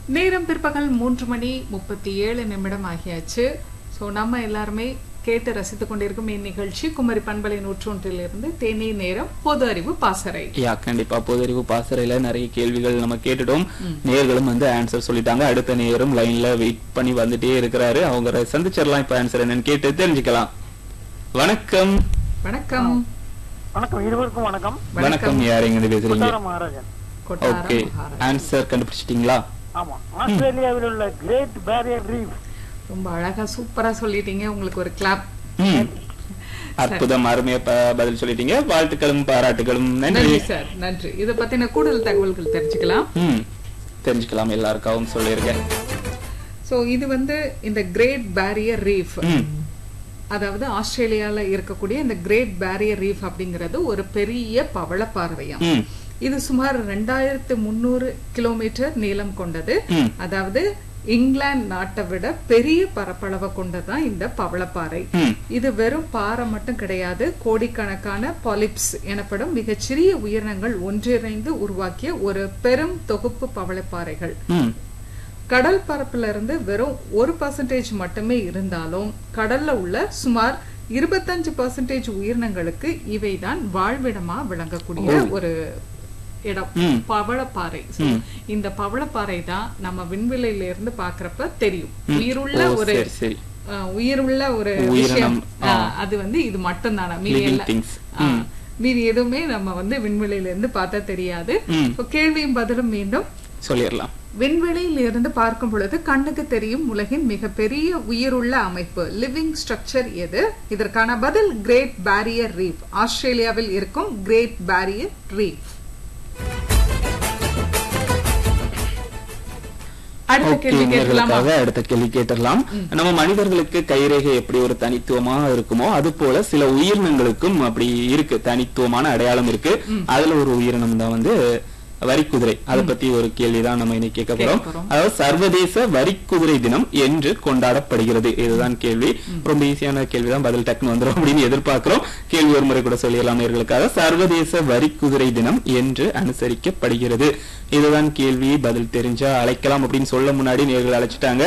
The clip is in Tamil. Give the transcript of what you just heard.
நேரம் பிற்பகல் மூன்று மணி முப்பத்தி ஏழு நிமிடம் ஆகியாச்சு ஸோ நம்ம எல்லாருமே கேட்டு ரசித்துக் கொண்டிருக்கும் இந்நிகழ்ச்சி குமரி பண்பலை நூற்றொன்றிலிருந்து தேநீர் நேரம் பொது அறிவு பாசறை யா கண்டிப்பா பொதறிவு பாசறையில நிறைய கேள்விகள் நம்ம கேட்டுட்டோம் நேர்களும் வந்து ஆன்சர் சொல்லிட்டாங்க அடுத்த நேரும் லைன்ல வெயிட் பண்ணி வந்துட்டே இருக்கிறாரு அவங்க சந்திச்சிடலாம் இப்ப ஆன்சர் என்னன்னு கேட்டு தெரிஞ்சுக்கலாம் வணக்கம் வணக்கம் வணக்கம் இருவருக்கும் வணக்கம் வணக்கம் யார் எங்க பேசுறீங்க கொட்டார மகாராஜன் கொட்டாரம் ஓகே மகாராஜ். ஆன்சர் கண்டுபிடிச்சிட்டீங்களா ஆமா ஆஸ்திரேலியாவில் உள்ள கிரேட் பேரியர் ரீஃப் ரொம்ப அழகா சூப்பரா சொல்லிட்டீங்க உங்களுக்கு ஒரு கிளாப் ம். அற்புதம் அருமையா ப- பதில் சொல்லிட்டீங்க வாழ்த்துக்களும் பாராட்டுகளும் நன்றி நன்றி சார் நன்றி இதை பத்தின கூடுதல் தகவல்கள் தெரிஞ்சுக்கலாம் ம் தெரிஞ்சுக்கலாம் எல்லாருக்காகவும் சொல்லியிருக்கேன் ஸோ இது வந்து இந்த கிரேட் பேரியர் ரீஃப் ம் அதாவது ஆஸ்திரேலியால இருக்கக்கூடிய இந்த கிரேட் பேரியர் ரீஃப் அப்படிங்கிறது ஒரு பெரிய பவளப்பாறையாம் ம் இது சுமார் ரெண்டாயிரத்து முந்நூறு கிலோமீட்டர் நீளம் கொண்டது ம். அதாவது இங்கிலாந்து நாட்டை விட பெரிய பரப்பளவை கொண்டதுதான் இந்த பவளப்பாறை ம் இது வெறும் பாறை மட்டும் கிடையாது கோடிக்கணக்கான பாலிப்ஸ் எனப்படும் மிகச்சிறிய உயிரினங்கள் ஒன்றிணைந்து உருவாக்கிய ஒரு பெரும் தொகுப்பு பவளப்பாறைகள் ம் கடல் பரப்புல இருந்து வெறும் ஒரு பர்சன்டேஜ் மட்டுமே இருந்தாலும் கடல்ல உள்ள சுமார் இருபத்தஞ்சு பர்சன்டேஜ் உயிரினங்களுக்கு இவைதான் வாழ்விடமா விளங்கக்கூடிய ஒரு இடம் ம். பவளப்பாறை So, இந்த பவளப்பாறை தான் நம்ம விண்வெளியில இருந்து பாக்குறப்ப தெரியும் உயிருள்ள ஓ, ஒரு சரி சரி அஹ், உயிருள்ள ஒரு உயிரினம், விஷயம் ஆ. அஹ், அது வந்து இது மட்டும் தானா மீதி Living எல்லாம் things. ஆ, மீதி எதுவுமே நம்ம வந்து விண்வெளியில இருந்து பார்த்தா தெரியாது ம் So, கேள்வியும் பதிலும் மீண்டும் சொல்லிடலாம் விண்வெளியில் இருந்து பார்க்கும் பொழுது கண்ணுக்கு தெரியும் உலகின் மிகப்பெரிய உயிருள்ள அமைப்பு லிவிங் ஸ்ட்ரக்சர் எது இதற்கான பதில் கிரேட் பேரியர் ரீஃப் ஆஸ்திரேலியாவில் இருக்கும் கிரேட் பேரியர் ரீஃப் அடுத்த ஓகே கேள்வி கேட்கலாமா நேர்களுக்காக அடுத்த கேள்வி கேட்டுடலாம் நம்ம மனிதர்களுக்கு கைரேகை எப்படி ஒரு தனித்துவமா இருக்குமோ அது போல சில உயிரினங்களுக்கும் அப்படி இருக்கு தனித்துவமான அடையாளம் இருக்கு அதுல ஒரு உயிரினம் தான் வந்து வரிக்குதிரை அதை பத்தி ஒரு கேள்விதான் நம்ம இன்னைக்கு கேட்க போறோம் கேட்க போறோம். அதாவது சர்வதேச வரிக்குதிரை தினம் என்று கொண்டாடப்படுகிறது இதுதான் கேள்வி ரொம்ப ஈஸியான கேள்விதான் பதில் டக்குன்னு வந்துரும் அப்படின்னு எதிர்பார்க்கிறோம் கேள்வி ஒரு முறை கூட சொல்லிடலாம் நேர்களுக்காக சர்வதேச வரிக்குதிரை தினம் என்று அனுசரிக்கப்படுகிறது இதுதான் கேள்வி பதில் தெரிஞ்சா அழைக்கலாம் அப்படின்னு சொல்ல முன்னாடி நேர்கள் அழைச்சிட்டாங்க